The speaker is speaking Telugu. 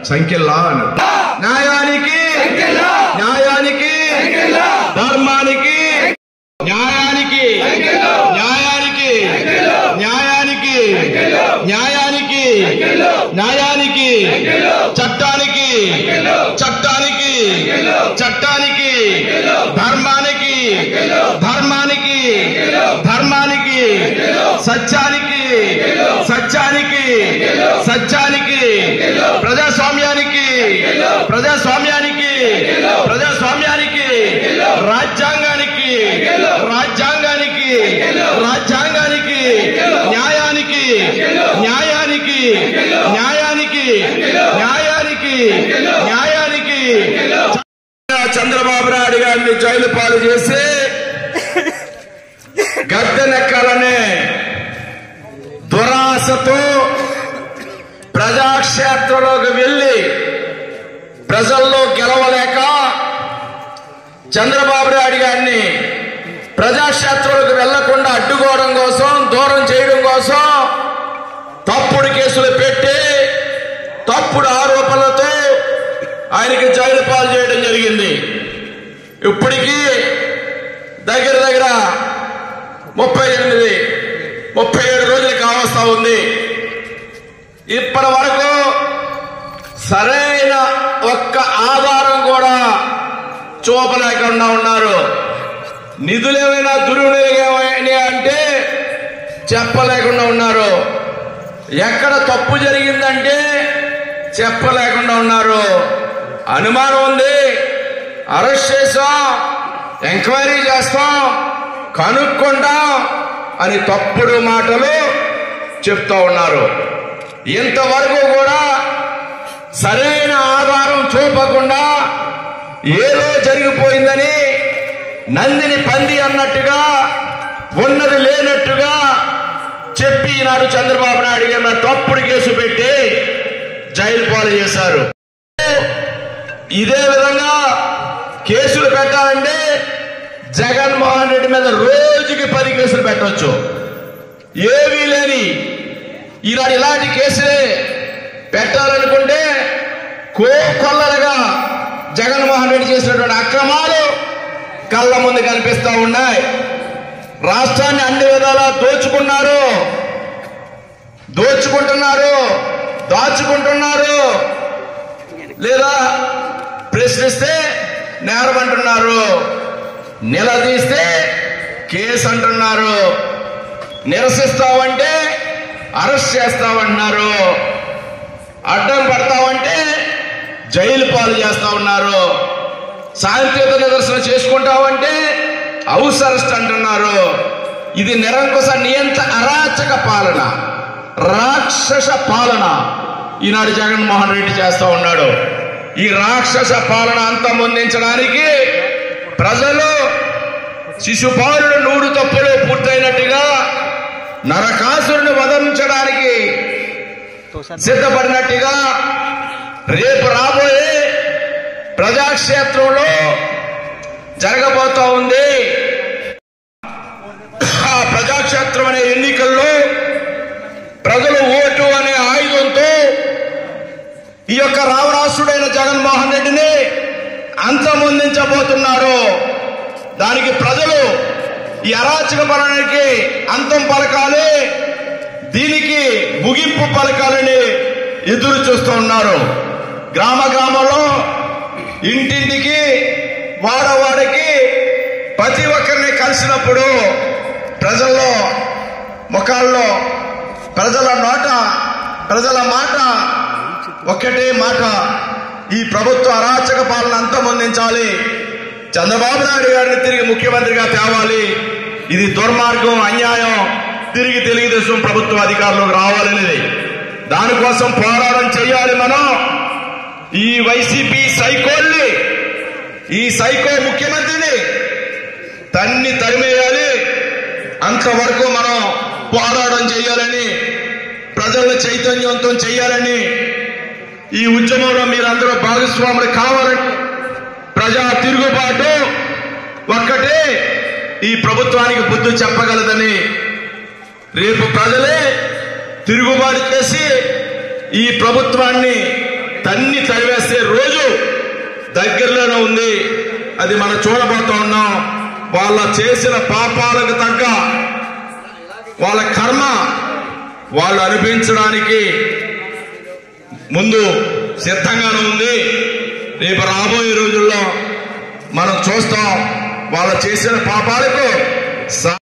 సంఖ్యలా అన్నారు న్యాయానికి న్యాయానికి ధర్మానికి న్యాయానికి న్యాయానికి న్యాయానికి న్యాయానికి న్యాయానికి చట్టానికి చట్టానికి చట్టానికి ధర్మానికి ధర్మానికి ధర్మానికి సత్యానికి సత్యానికి సత్యానికి ప్రజాస్వామ్యానికి ప్రజాస్వామ్యానికి ప్రజాస్వామ్యానికి రాజ్యాంగానికి రాజ్యాంగానికి రాజ్యాంగానికి న్యాయానికి న్యాయానికి న్యాయానికి న్యాయానికి న్యాయానికి చంద్రబాబు నాయుడు గారిని జైలు పాలు చేసి గద్దెనెక్కాలనే దురాశతో ప్రజాక్షేత్రంలోకి వెళ్ళి ప్రజల్లో గెలవలేక చంద్రబాబు నాయుడు గారిని ప్రజాక్షేత్రంలోకి వెళ్లకుండా అడ్డుకోవడం కోసం దూరం చేయడం కోసం తప్పుడు కేసులు పెట్టి తప్పుడు ఆరోపణలతో ఆయనకి జైలు పాలు చేయడం జరిగింది ఇప్పటికీ దగ్గర దగ్గర ముప్పై ఎనిమిది ముప్పై ఏడు రోజులు కావస్తా ఉంది ఇప్పటి వరకు సరైన ఒక్క ఆధారం కూడా చూపలేకుండా ఉన్నారు నిధులు ఏమైనా దుర్వినియోగం అంటే చెప్పలేకుండా ఉన్నారు ఎక్కడ తప్పు జరిగిందంటే చెప్పలేకుండా ఉన్నారు అనుమానం ఉంది అరెస్ట్ చేస్తాం ఎంక్వైరీ చేస్తాం కనుక్కుంటాం అని తప్పుడు మాటలు చెప్తా ఉన్నారు ఇంతవరకు కూడా సరైన ఆధారం చూపకుండా ఏదో జరిగిపోయిందని నందిని పంది అన్నట్టుగా ఉన్నది లేనట్టుగా చెప్పి ఈనాడు చంద్రబాబు నాయుడు గారి మీద తప్పుడు కేసు పెట్టి జైలు పాలు చేశారు ఇదే విధంగా కేసులు పెట్టాలంటే జగన్మోహన్ రెడ్డి మీద రోజుకి పది కేసులు పెట్టవచ్చు ఏమీ లేని ఈనాడు ఇలాంటి కేసులే పెట్టాలనుకుంటే కోకొల్లలుగా జగన్మోహన్ రెడ్డి చేసినటువంటి అక్రమాలు కళ్ళ ముందు కనిపిస్తా ఉన్నాయి రాష్ట్రాన్ని అన్ని విధాలా దోచుకున్నారు దోచుకుంటున్నారు దాచుకుంటున్నారు లేదా ప్రశ్నిస్తే నేరం అంటున్నారు నిలదీస్తే కేసు అంటున్నారు నిరసిస్తావంటే అరెస్ట్ చేస్తామంటున్నారు అడ్డం పడతావంటే జైలు పాలు చేస్తా ఉన్నారు శాంతియుత నిదర్శన చేసుకుంటావంటే హౌస్ అరెస్ట్ అంటున్నారు ఇది నిరంకుశ నియంత్ర అరాచక పాలన రాక్షస పాలన ఈనాడు జగన్మోహన్ రెడ్డి చేస్తా ఉన్నాడు ఈ రాక్షస పాలన అంతమొందించడానికి ప్రజలు శిశుపాలుడు నూడు తప్పులు పూర్తయినట్టుగా నరకాసురుని వధించడానికి సిద్ధపడినట్టుగా రేపు రాబోయే ప్రజాక్షేత్రంలో జరగబోతా ఉంది ఆ ప్రజాక్షేత్రం అనే ఎన్నికల్లో ప్రజలు ఓటు అనే ఆయుధంతో ఈ యొక్క రావణాసుడైన జగన్మోహన్ రెడ్డిని అంతమొందించబోతున్నారు దానికి ప్రజలు ఈ అరాచక పలనానికి అంతం పలకాలి దీనికి ముగింపు పలకాలని ఎదురు చూస్తూ ఉన్నారు గ్రామ గ్రామంలో ఇంటింటికి వాడవాడికి ప్రతి ఒక్కరిని కలిసినప్పుడు ప్రజల్లో ముఖాల్లో ప్రజల నోట ప్రజల మాట ఒక్కటే మాట ఈ ప్రభుత్వ అరాచక పాలన అంతమొందించాలి చంద్రబాబు నాయుడు గారిని తిరిగి ముఖ్యమంత్రిగా తేవాలి ఇది దుర్మార్గం అన్యాయం తిరిగి తెలుగుదేశం ప్రభుత్వ అధికారంలోకి రావాలనేది దానికోసం పోరాటం చేయాలి మనం ఈ వైసీపీ సైకోల్ని ఈ సైకో ముఖ్యమంత్రిని తన్ని తరిమేయాలి అంతవరకు మనం పోరాటం చేయాలని ప్రజలను చైతన్యవంతం చేయాలని ఈ ఉద్యమంలో మీరందరూ భాగస్వాములు కావాలని ప్రజా తిరుగుబాటు ఒక్కటే ఈ ప్రభుత్వానికి బుద్ధి చెప్పగలదని రేపు ప్రజలే తిరుగుబాటు చేసి ఈ ప్రభుత్వాన్ని తన్ని తరివేసే రోజు దగ్గరలోనే ఉంది అది మనం చూడబోతా ఉన్నాం వాళ్ళ చేసిన పాపాలకు తగ్గ వాళ్ళ కర్మ వాళ్ళు అనిపించడానికి ముందు సిద్ధంగానే ఉంది రేపు రాబోయే రోజుల్లో మనం చూస్తాం వాళ్ళు చేసిన పాపాలకు స-